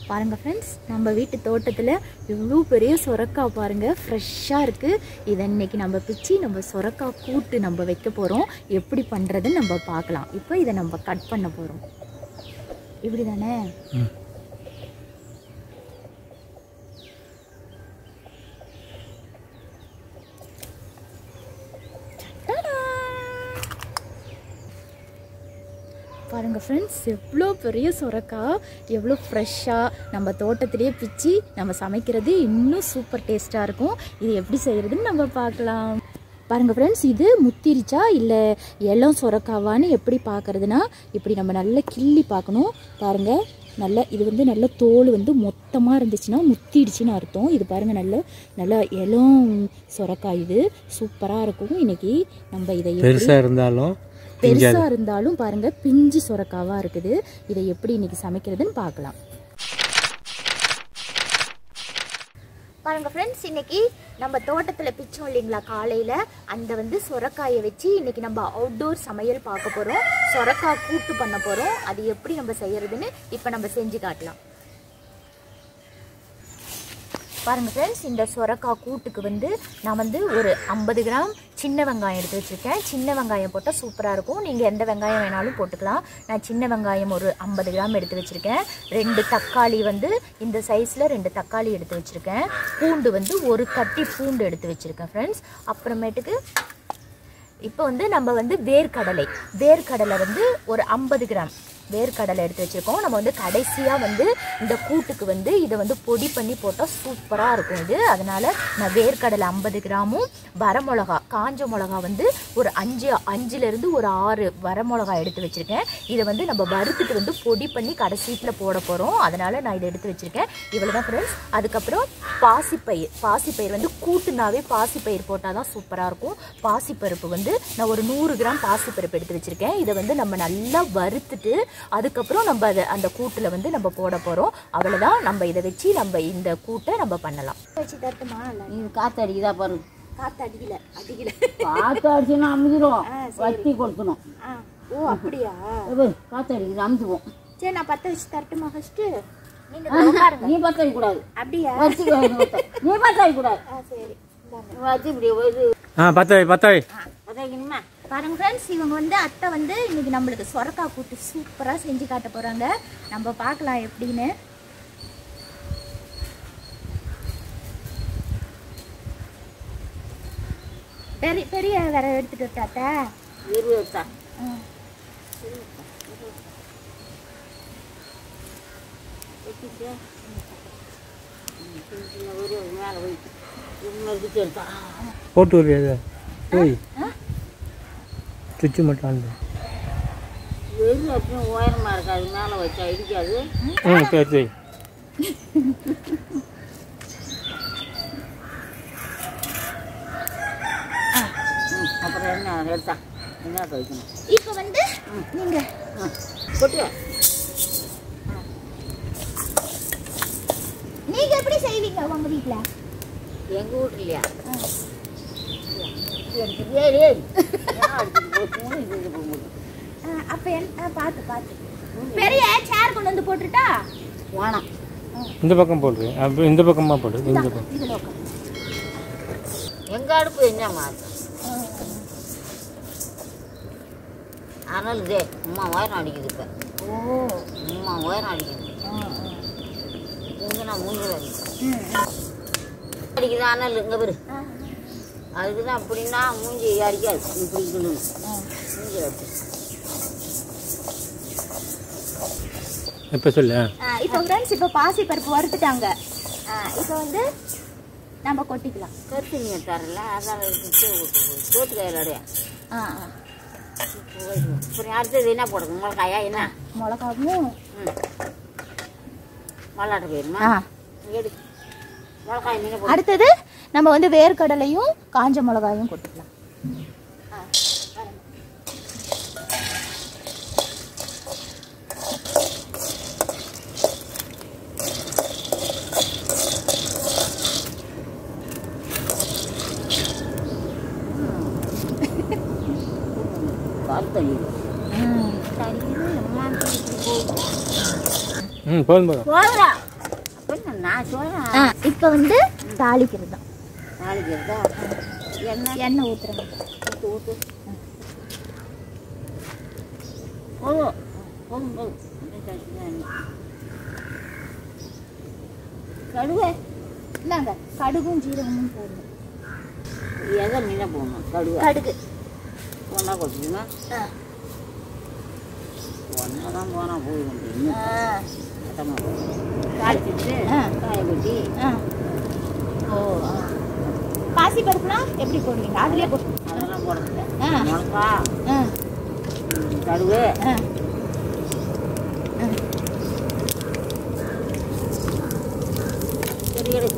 பாருங்கள் ஃப்ரெண்ட்ஸ் நம்ம வீட்டு தோட்டத்தில் எவ்வளோ பெரிய சொரக்காய் பாருங்கள் ஃப்ரெஷ்ஷாக இருக்குது இதை இன்னைக்கு நம்ம பிச்சு நம்ம சொரக்காய் கூட்டு நம்ம வைக்க போகிறோம் எப்படி பண்ணுறதுன்னு நம்ம பார்க்கலாம் இப்போ இதை நம்ம கட் பண்ண போகிறோம் இப்படி தானே பாருங்கள் ஃப்ரெண்ட்ஸ் எவ்வளோ பெரிய சுரக்காய் எவ்வளோ ஃப்ரெஷ்ஷாக நம்ம தோட்டத்திலேயே பிச்சு நம்ம சமைக்கிறது இன்னும் சூப்பர் டேஸ்ட்டாக இருக்கும் இது எப்படி செய்கிறதுன்னு நம்ம பார்க்கலாம் பாருங்கள் ஃப்ரெண்ட்ஸ் இது முத்திருச்சா இல்லை இளம் சுரக்காவான்னு எப்படி பார்க்கறதுனா இப்படி நம்ம நல்லா கிள்ளி பார்க்கணும் பாருங்கள் நல்ல இது வந்து நல்ல தோல் வந்து மொத்தமாக இருந்துச்சுன்னா முத்திடுச்சுன்னு அர்த்தம் இது பாருங்கள் நல்ல நல்ல இளம் சுரக்காய் இது சூப்பராக இருக்கும் இன்னைக்கு நம்ம இதை எப்படி பெருசாக இருந்தாலும் பெருசா இருந்தாலும் பாருங்க பிஞ்சு சுரக்காவா இருக்குது இதை எப்படி இன்னைக்கு சமைக்கிறதுன்னு பார்க்கலாம் பாருங்க ஃப்ரெண்ட்ஸ் இன்னைக்கு நம்ம தோட்டத்தில் பிச்சோம் இல்லைங்களா காலையில் அந்த வந்து சொரக்காயை வச்சு இன்னைக்கு நம்ம அவுட்டோர் சமையல் பார்க்க போகிறோம் சொரக்காய் கூட்டு பண்ண போகிறோம் அது எப்படி நம்ம செய்யறதுன்னு இப்போ நம்ம செஞ்சு காட்டலாம் பாருங்க ஃப்ரெண்ட்ஸ் இந்த சொரக்காய் கூட்டுக்கு வந்து நான் வந்து ஒரு ஐம்பது கிராம் சின்ன வெங்காயம் எடுத்து வச்சுருக்கேன் சின்ன வெங்காயம் போட்டால் சூப்பராக இருக்கும் நீங்கள் எந்த வெங்காயம் வேணாலும் போட்டுக்கலாம் நான் சின்ன வெங்காயம் ஒரு ஐம்பது கிராம் எடுத்து வச்சுருக்கேன் ரெண்டு தக்காளி வந்து இந்த சைஸில் ரெண்டு தக்காளி எடுத்து வச்சுருக்கேன் பூண்டு வந்து ஒரு கட்டி பூண்டு எடுத்து வச்சுருக்கேன் ஃப்ரெண்ட்ஸ் அப்புறமேட்டுக்கு இப்போ வந்து நம்ம வந்து வேர்க்கடலை வேர்க்கடலை வந்து ஒரு ஐம்பது கிராம் வேர்க்கடலை எடுத்து வச்சுருக்கோம் நம்ம வந்து கடைசியாக வந்து இந்த கூட்டுக்கு வந்து இதை வந்து பொடி பண்ணி போட்டால் சூப்பராக இருக்கும் இது அதனால் நான் வேர்க்கடலை ஐம்பது கிராமும் வரமிளகா காஞ்ச மிளகா வந்து ஒரு அஞ்சு அஞ்சுலேருந்து ஒரு ஆறு வரமிளகா எடுத்து வச்சுருக்கேன் இதை வந்து நம்ம வறுத்துட்டு வந்து பொடி பண்ணி கடைசீட்டில் போட போகிறோம் அதனால் நான் இதை எடுத்து வச்சுருக்கேன் இவ்வளோ தான் ஃப்ரெண்ட்ஸ் அதுக்கப்புறம் பாசிப்பயிர் பாசிப்பயிர் வந்து கூட்டுனாவே பாசிப்பயிர் போட்டால் தான் சூப்பராக இருக்கும் பாசிப்பருப்பு வந்து நான் ஒரு நூறு கிராம் பாசிப்பருப்பு எடுத்து வச்சுருக்கேன் இதை வந்து நம்ம நல்லா வறுத்துட்டு அதுக்கப்புறம் நம்ம அதை அந்த கூட்டில் வந்து நம்ம போட போகிறோம் அவ்வளோதான் நம்ம இதை வச்சு நம்ம இந்த கூட்டை நம்ம பண்ணலாம் வச்சு தட்டுமா இது காற்று அடிக்குதா பாரு காற்று அடிக்கல அடிக்கல காற்று அடிச்சுன்னா அமுதிரும் ஆ, சரி. வத்தி கொடுக்கணும் ஆ ஓ அப்படியா காற்று அடிக்குது அமுத்துவோம் சரி நான் பற்ற வச்சு தட்டுமா ஃபஸ்ட்டு நீங்கள் நீ பற்ற கூடாது அப்படியா வச்சு நீ பற்ற கூடாது ஆ சரி இந்தாங்க. வச்சு இப்படி இது ஆ பத்தாய் பத்தாய் பற்றைக்கணுமா பாருங்க ஃப்ரெண்ட்ஸ் இவங்க வந்து அத்தை வந்து இன்னைக்கு நம்மளுக்கு சொரக்காய் கூட்டு சூப்பராக செஞ்சு காட்ட போகிறாங்க நம்ம பார்க்கலாம் எப்படின்னு பெரிய பெரிய வேற எடுத்துட்டு விட்டாத்த இருபது எடுத்தா வச்சுட்டு ஒரு மேலே வைத்து இன்னொரு குச்சி எடுத்தா போட்டு வருவியா ஓய் சுவிட்சு மட்டும் ஆன் பண்ணு. வெறும் எப்பயும் உயரமாக இருக்காது மேலே வச்சா இடிக்காது ம் சரி சரி ம், அப்புறம் என்ன எடுத்தா என்ன வைக்கணும் இப்போ வந்து நீங்கள் கொட்டு நீங்கள் எப்படி செய்வீங்க உங்கள் வீட்டில் எங்கள் வீட்லையா எனக்கு ஏய் ஏய் ஏன் அடிச்சுட்டு போய் பூனை இது போகும்போது அப்போ என்ன பார்த்து பார்த்து பெரிய சேர் கொண்டு வந்து போட்டுட்டா வேணாம் இந்த பக்கம் போடு அப்போ இந்த பக்கமாக போடு இந்த பக்கம் இதில் உட்காந்து எங்கள் அடுப்பு என்ன மாற்று ஆனால் இதே அம்மா உயரம் அடிக்குது இப்போ ஓ அம்மா உயரம் அடிக்குது இங்கே நான் மூஞ்சில் அடிக்கிறேன் அடிக்குது ஆனால் இங்கே பாரு அதுக்கு தான் அப்படின்னா மூஞ்சி அடிக்காது இப்படி இருக்கணும் மூஞ்சி அடிச்சு இப்போ சொல்லு ஆ. ஆ, இப்போ ஃப்ரெண்ட்ஸ் இப்போ பாசி பருப்பு வறுத்துட்டாங்க ஆ, இப்போ வந்து நம்ம கொட்டிக்கலாம் கருத்து நீ தரல அதான் சோத்து கையில் அடைய ஆ ஆ. அப்புறம் அடுத்தது என்ன போடுறது மிளகாயா என்ன மிளகாவும் ம் மல்லாட்ட போயிருமா ஆ எடு மிளகாய் நீங்க போடு அடுத்தது நம்ம வந்து வேர்க்கடலையும் காஞ்ச மிளகாயும் கொட்டிக்கலாம் ஆ, வரேன். காத்தடி ம். தடி அம்மா இப்படி போகுது ம் போதும் போதும் போதுடா கொஞ்சம் நான் சொல்றேன் ஆ இப்போ வந்து தாளிக்கிறது தான் நாளைக்கு இருக்கா என்ன எண்ணெய் ஊற்றுறேன் ஊத்து ஊத்து போதும் போதும் போதும் கடுவே இந்தாங்க கடுகும் ஜீரகமும் போடணும் எதை மீன போடணும் கடுவே கடுகு ஒன்றா கொட்டிக்கணும் ஆ ஒன்றா தான் போனால் போய் இன்னும் ஆ கட்டமாக தாளிச்சிட்டு ஆ. காய கொட்டி ஆ ஓ ஆ பாசி பருப்புலாம் எப்படி போடுவீங்க அதுலேயே போட்டு அதெல்லாம் போடுறது ஆ. மிளகா ஆ கடுகு ஆ ஆ சரி எடு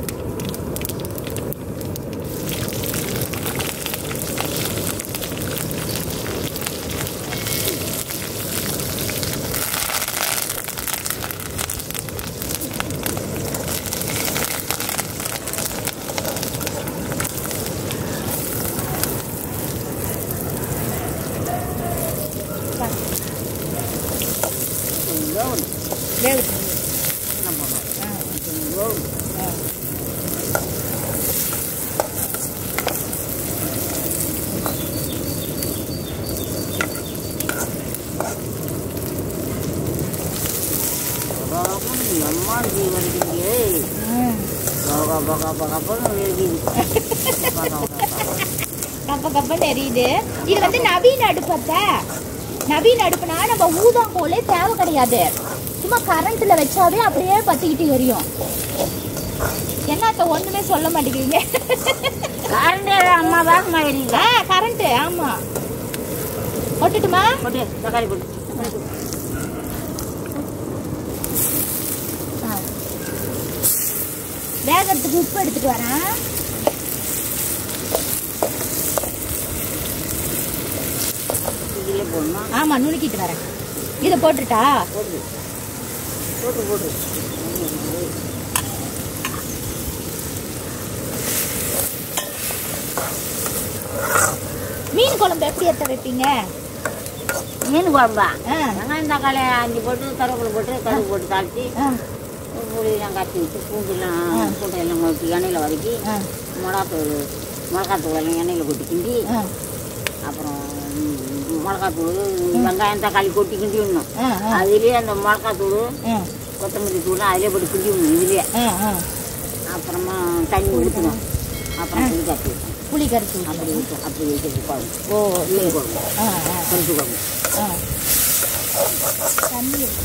கொஞ்சம் ஒன்று வேகட்டும் என்ன பண்ணணும் ஆ கொஞ்சம் ஒன்று ஆ எம்மா ஜீ வரைக்கும் ம் பகா பகா பகாப்பன்னு இருக்குது கப்ப கப்பன்னு எரியுது இது வந்து நவீன அடுப்பத்த நவீன அடுப்புனா நம்ம ஊதாங்கோலே தேவை கிடையாது சும்மா கரண்ட்ல வச்சாவே அப்படியே பத்திக்கிட்டு எரியும் என்னத்த ஒண்ணுமே சொல்ல மாட்டேங்கிறீங்க கரண்டே அம்மா வேகமாக எரியுது ஆ கரண்ட் ஆமா ஒட்டுட்டுமா போட்டு தக்காளி போட்டு தக்காளி போட்டு ஆ. வேகறதுக்கு உப்பு எடுத்துட்டு வரேன் இதிலே போடணும் ஆமா நுணுக்கிட்டு வரேன் இதை போட்டுட்டா போட்டு போட்டு போட்டு மீன் குழம்பு எப்படி எடுத்த வைப்பீங்க மீன் குழம்பா ஆ வெங்காயம் தக்காளி அஞ்சு போட்டு கருவேப்பிலை போட்டு கருவு போட்டு தாளித்து ஆ புளியெல்லாம் கட்டி விட்டு ஆ. பூண்டெல்லாம் பூண்டை எல்லாம் கொட்டி எண்ணெயில் வதக்கி ஆ மிளகாத்தூள் மிளகாத்தூள் எல்லாம் எண்ணெயில் கொட்டி கிண்டி ஆ அப்புறம் ம், மிளகாத்தூள் வெங்காயம் தக்காளி கொட்டி கிண்டி விடணும் ஆ ஆ அதுலேயே அந்த மிளகாத்தூள் ஆ கொத்தமல்லி தூள் அதிலே போட்டு கிண்டி விடணும் இதுலேயே ஆ ஆ அப்புறமா தண்ணி ஊற்றணும் அப்புறம் புளி கட்டி வைக்கணும். புளி கரைச்சி அப்படி வைக்கும் அப்படி வைக்கிறது குழம்பு ஓ மீன் குழம்பு ஆ ஆ பருப்பு குழம்பு ஆ தண்ணி இருக்கு.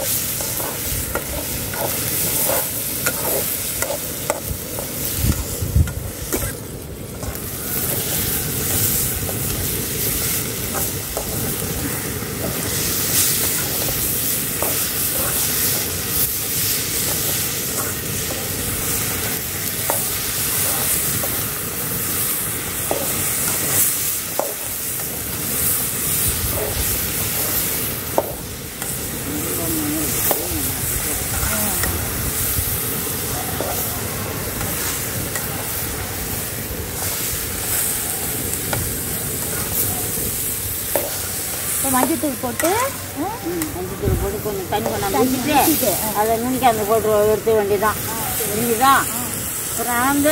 இப்போ மஞ்சத்தூள் போட்டு ஆ, ம், மஞ்சத்தூள் போட்டு கொஞ்சம் தண்ணி கொண்டாந்து தண்ணி ஊற்றிட்டு ஊத்திட்டு, ஆ. அதை நுணுக்கி அந்த போட்டு எடுத்து வேண்டியதான் நுணுக்கிதான் அப்புறம் வந்து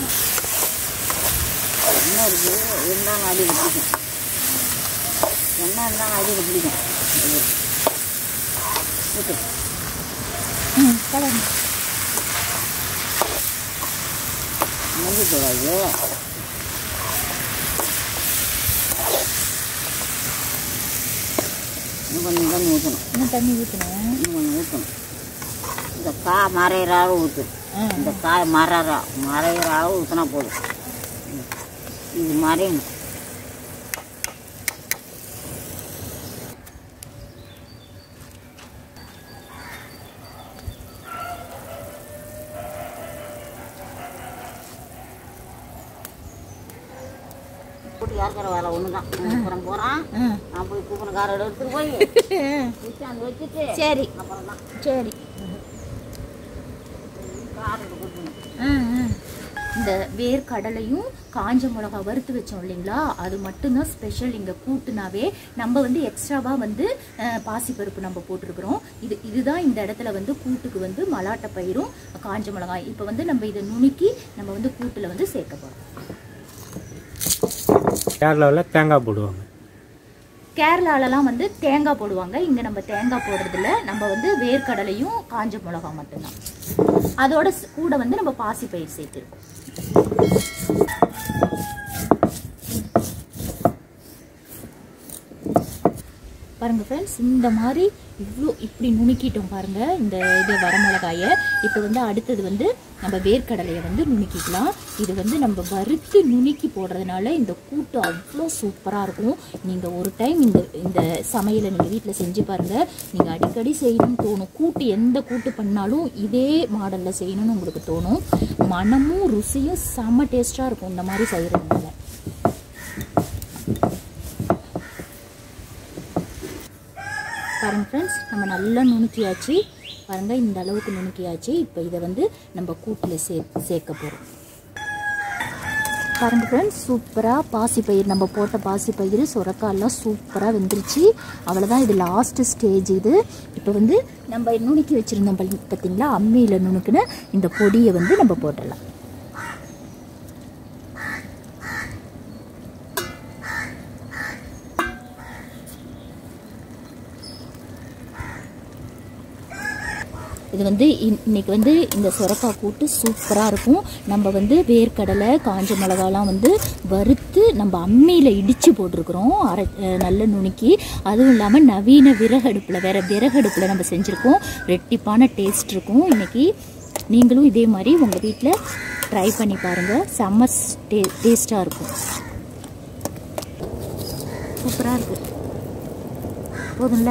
என்ன இருக்கு இருந்தாலும் அடியில் பிடிக்கும் என்ன இருந்தாலும் அடியில் பிடிக்கும் இது. ஊத்து. ம் கலந்து மஞ்சத்தூள் அது இன்னும் கொஞ்சம் தண்ணி ஊற்றணும் இன்னும் தண்ணி ஊற்றணும் இன்னும் கொஞ்சம் ஊற்றணும் இந்த காய் மறையிறாக ஊற்று ஆ இந்த காய் மறைறா மறையிறாக ஊற்றினா போதும் ம். இது மறையணும் போட்டு இறக்குற வேலை ஒன்று தான் அப்புறம் போகிறான் ஆ நான் போய் கூப்பின காரை எடுத்துட்டு போய் குச்சாந்து வச்சுட்டு சரி அப்புறம் தான் சரி காரை கொடுக்கணும் ஆ ஆ இந்த வேர்க்கடலையும் காஞ்ச மிளகா வறுத்து வச்சோம் இல்லைங்களா அது மட்டும்தான் ஸ்பெஷல் இங்கே கூட்டுனாவே நம்ம வந்து எக்ஸ்ட்ராவாக வந்து அஹ், பாசிப்பருப்பு நம்ம போட்டிருக்கிறோம் இது இதுதான் இந்த இடத்துல வந்து கூட்டுக்கு வந்து மலாட்டை பயிரும் காஞ்ச மிளகாய் இப்போ வந்து நம்ம இதை நுணுக்கி நம்ம வந்து கூட்டில் வந்து சேர்க்க போகிறோம் கேரளாவில் தேங்காய் போடுவாங்க கேரளாலலாம் வந்து தேங்காய் போடுவாங்க இங்கே நம்ம தேங்காய் போடுறதில்ல நம்ம வந்து வேர்க்கடலையும் காஞ்ச மிளகா மட்டும்தான் அதோட ஸ்- கூட வந்து நம்ம பாசிப்பயிர் சேர்த்துருக்கோம் பாருங்க ஃப்ரெண்ட்ஸ் இந்த மாதிரி இவ்வளோ இப்படி நுணுக்கிட்டோம் பாருங்க இந்த இது வரமிளகாயை இப்போ வந்து அடுத்தது வந்து நம்ம வேர்க்கடலையை வந்து நுணுக்கிக்கலாம் இது வந்து நம்ம வறுத்து நுணுக்கி போடுறதுனால இந்த கூட்டு அவ்வளோ சூப்பராக இருக்கும் நீங்கள் ஒரு டைம் இந்த இந்த சமையலை நீங்கள் வீட்டில் செஞ்சு பாருங்கள் நீங்கள் அடிக்கடி செய்யணும்னு தோணும் கூட்டு எந்த கூட்டு பண்ணாலும் இதே மாடலில் செய்யணும்னு உங்களுக்கு தோணும் மனமும் ருசியும் செம்ம டேஸ்ட்டாக இருக்கும் இந்த மாதிரி செய்கிறதுனால பாருங்க ஃப்ரெண்ட்ஸ் நம்ம நல்லா நுணுக்கியாச்சு பாருங்க இந்த அளவுக்கு நுணுக்கியாச்சு இப்போ இதை வந்து நம்ம கூட்டில் சே சேர்க்க போகிறோம் பாருங்க ஃப்ரெண்ட்ஸ் சூப்பராக பாசிப்பயிர் நம்ம போட்ட பாசிப்பயிர் சுரக்காயெல்லாம் சூப்பராக வெந்துருச்சு அவ்வளோதான் இது லாஸ்ட் ஸ்டேஜ் இது இப்போ வந்து நம்ம நுணுக்கி வச்சுருந்தோம் பல்- பார்த்தீங்களா அம்மியில் நுணுக்குன இந்த பொடியை வந்து நம்ம போட்டுடலாம் இது வந்து இன்- இன்னைக்கு வந்து இந்த சுரக்காய் கூட்டு சூப்பராக இருக்கும் நம்ம வந்து வேர்க்கடலை காஞ்ச மிளகாலாம் வந்து வறுத்து நம்ம அம்மியில் இடித்து போட்டிருக்கிறோம் அரை அஹ் நல்ல நுணுக்கி அதுவும் இல்லாமல் நவீன விறகடுப்பில் வேற விறகடுப்பில் நம்ம செஞ்சுருக்கோம் ரெட்டிப்பான டேஸ்ட் இருக்கும் இன்னைக்கு நீங்களும் இதே மாதிரி உங்கள் வீட்டில் ட்ரை பண்ணி பாருங்கள் செம்ம டே டேஸ்ட்டாக இருக்கும் சூப்பராக இருக்குது போதும்ல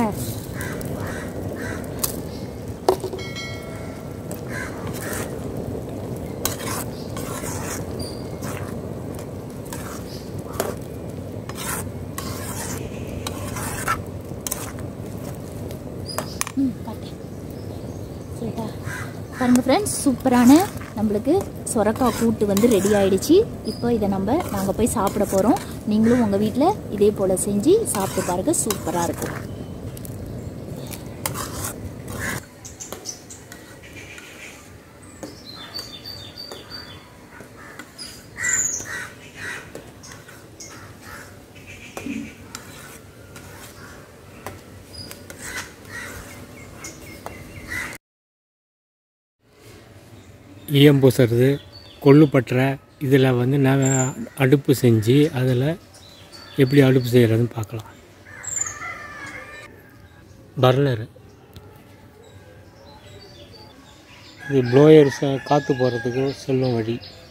ம் காட்டேன் சரிடா பாருங்க ஃப்ரெண்ட்ஸ் சூப்பரான நம்மளுக்கு சொரக்காய் கூட்டு வந்து ரெடி ஆயிடுச்சு இப்போ இதை நம்ம நாங்கள் போய் சாப்பிட போகிறோம் நீங்களும் உங்கள் வீட்டில் இதே போல் செஞ்சு சாப்பிட்டு பாருங்க சூப்பராக இருக்கும் ஈயம் பூசுறது கொள்ளு பற்றை இதில் வந்து நான் அடுப்பு செஞ்சு அதில் எப்படி அடுப்பு செய்கிறதுன்னு பார்க்கலாம் பர்னர் இது ப்ளோயர் காற்று போகிறதுக்கு செல்லும் வழி